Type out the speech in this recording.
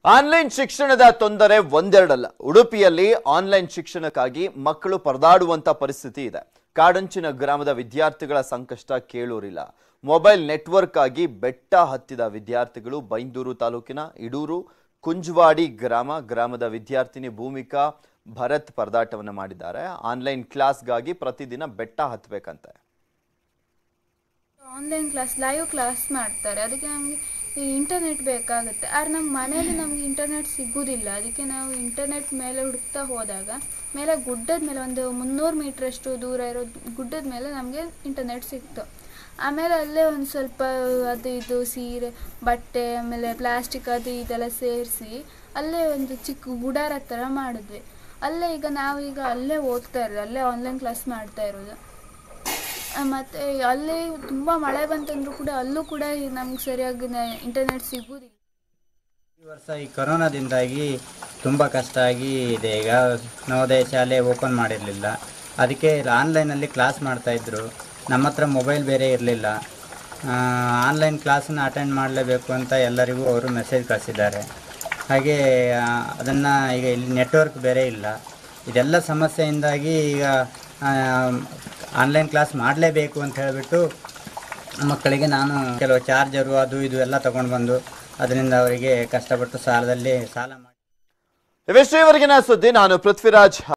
online ಶಿಕ್ಷಣದ ತೊಂದರೆ ಒಂದೆರಡಲ್ಲ ಉಡುಪಿಯಲ್ಲಿ ಆನ್ಲೈನ್ ಶಿಕ್ಷಣಕ್ಕಾಗಿ ಮಕ್ಕಳು ಪರದಾಡುವಂತ ಪರಿಸ್ಥಿತಿ ಇದೆ ಕಾಡಂಚಿನ ಗ್ರಾಮದ ವಿದ್ಯಾರ್ಥಿಗಳ ಸಂಕಷ್ಟ ಕೇಳೂರಿಲ್ಲ ಮೊಬೈಲ್ ನೆಟ್ವರ್ಕ್ ಆಗಿ ಬೆಟ್ಟ ಹತ್ತಿದ ವಿದ್ಯಾರ್ಥಿಗಳು ಬೈಂದೂರು ತಾಲೂಕಿನ ಇಡೂರು ಕುಂಜವಾಡಿ ಗ್ರಾಮ ಗ್ರಾಮದ ವಿದ್ಯಾರ್ಥಿನಿ ಭೂಮಿಕಾ ಭರತ್ ಪರದಾಟವನ್ನು ಮಾಡಿದ್ದಾರೆ ಆನ್ಲೈನ್ ಕ್ಲಾಸ್ಗಾಗಿ ಪ್ರತಿದಿನ ಬೆಟ್ಟ ಹತ್ತಬೇಕಂತೆ ಆನ್ಲೈನ್ ಕ್ಲಾಸ್ ಲೈವ್ ಕ್ಲಾಸ್ ಮಾಡ್ತಾರೆ ಅದಕ್ಕೆ ನಮಗೆ ಈ ಇಂಟರ್ನೆಟ್ ಬೇಕಾಗುತ್ತೆ ಆದ್ರೆ ನಮ್ಮ ಮನೇಲಿ ನಮಗೆ ಇಂಟರ್ನೆಟ್ ಸಿಗೋದಿಲ್ಲ ಅದಕ್ಕೆ ನಾವು ಇಂಟರ್ನೆಟ್ ಮೇಲೆ ಹುಡುಕ್ತಾ ಹೋದಾಗ ಮೇಲೆ ಗುಡ್ಡದ ಮೇಲೆ ಒಂದು ಮುನ್ನೂರು ಮೀಟ್ರಷ್ಟು ದೂರ ಇರೋ ಗುಡ್ಡದ ಮೇಲೆ ನಮಗೆ ಇಂಟರ್ನೆಟ್ ಸಿಕ್ತು ಆಮೇಲೆ ಅಲ್ಲೇ ಒಂದು ಸ್ವಲ್ಪ ಅದು ಇದು ಸೀರೆ ಬಟ್ಟೆ ಆಮೇಲೆ ಪ್ಲಾಸ್ಟಿಕ್ ಅದು ಇದೆಲ್ಲ ಸೇರಿಸಿ ಅಲ್ಲೇ ಒಂದು ಚಿಕ್ಕ ಗುಡಾರ ಥರ ಮಾಡಿದ್ವಿ ಅಲ್ಲೇ ಈಗ ನಾವೀಗ ಅಲ್ಲೇ ಓದ್ತಾ ಇರೋದು ಅಲ್ಲೇ ಆನ್ಲೈನ್ ಕ್ಲಾಸ್ ಮಾಡ್ತಾ ಇರೋದು ಆ, ಮತ್ತೆ ಅಲ್ಲಿ ತುಂಬ ಮಳೆ ಬಂತಂದ್ರೂ ಕೂಡ ಅಲ್ಲೂ ಕೂಡ ನಮ್ಗೆ ಸರಿಯಾಗಿ ಇಂಟರ್ನೆಟ್ ಸಿಗೋದಿಲ್ಲ ಈ ವರ್ಷ ಈ ಕೊರೋನಾದಿಂದಾಗಿ ತುಂಬ ಕಷ್ಟ ಆಗಿ ಇದೆ ಈಗ ನವೋದಯ ಶಾಲೆ ಓಪನ್ ಮಾಡಿರಲಿಲ್ಲ ಅದಕ್ಕೆ ಆನ್ಲೈನಲ್ಲಿ ಕ್ಲಾಸ್ ಮಾಡ್ತಾಯಿದ್ರು ನಮ್ಮ ಹತ್ರ ಮೊಬೈಲ್ ಬೇರೆ ಇರಲಿಲ್ಲ ಆನ್ಲೈನ್ ಕ್ಲಾಸನ್ನ ಅಟೆಂಡ್ ಮಾಡಲೇಬೇಕು ಅಂತ ಎಲ್ಲರಿಗೂ ಅವರು ಮೆಸೇಜ್ ಕಳಿಸಿದ್ದಾರೆ ಹಾಗೆ ಅದನ್ನು ಈಗ ಇಲ್ಲಿ ನೆಟ್ವರ್ಕ್ ಬೇರೆ ಇಲ್ಲ ಇದೆಲ್ಲ ಸಮಸ್ಯೆಯಿಂದಾಗಿ ಈಗ ಆನ್ಲೈನ್ ಕ್ಲಾಸ್ ಮಾಡಲೇಬೇಕು ಅಂತ ಹೇಳಿಬಿಟ್ಟು ಮಕ್ಕಳಿಗೆ ನಾನು ಕೆಲವು ಚಾರ್ಜರು ಅದು ಇದು ಎಲ್ಲ ತಗೊಂಡು ಬಂದು ಅದರಿಂದ ಅವರಿಗೆ ಕಷ್ಟಪಟ್ಟು ಸಾಲದಲ್ಲಿ ಸಾಲ ಮಾಡಿ ಇವಿಷ್ಟೇ ಇವರೆಗಿನ ಸುದ್ದಿ ನಾನು ಪೃಥ್ವಿರಾಜ್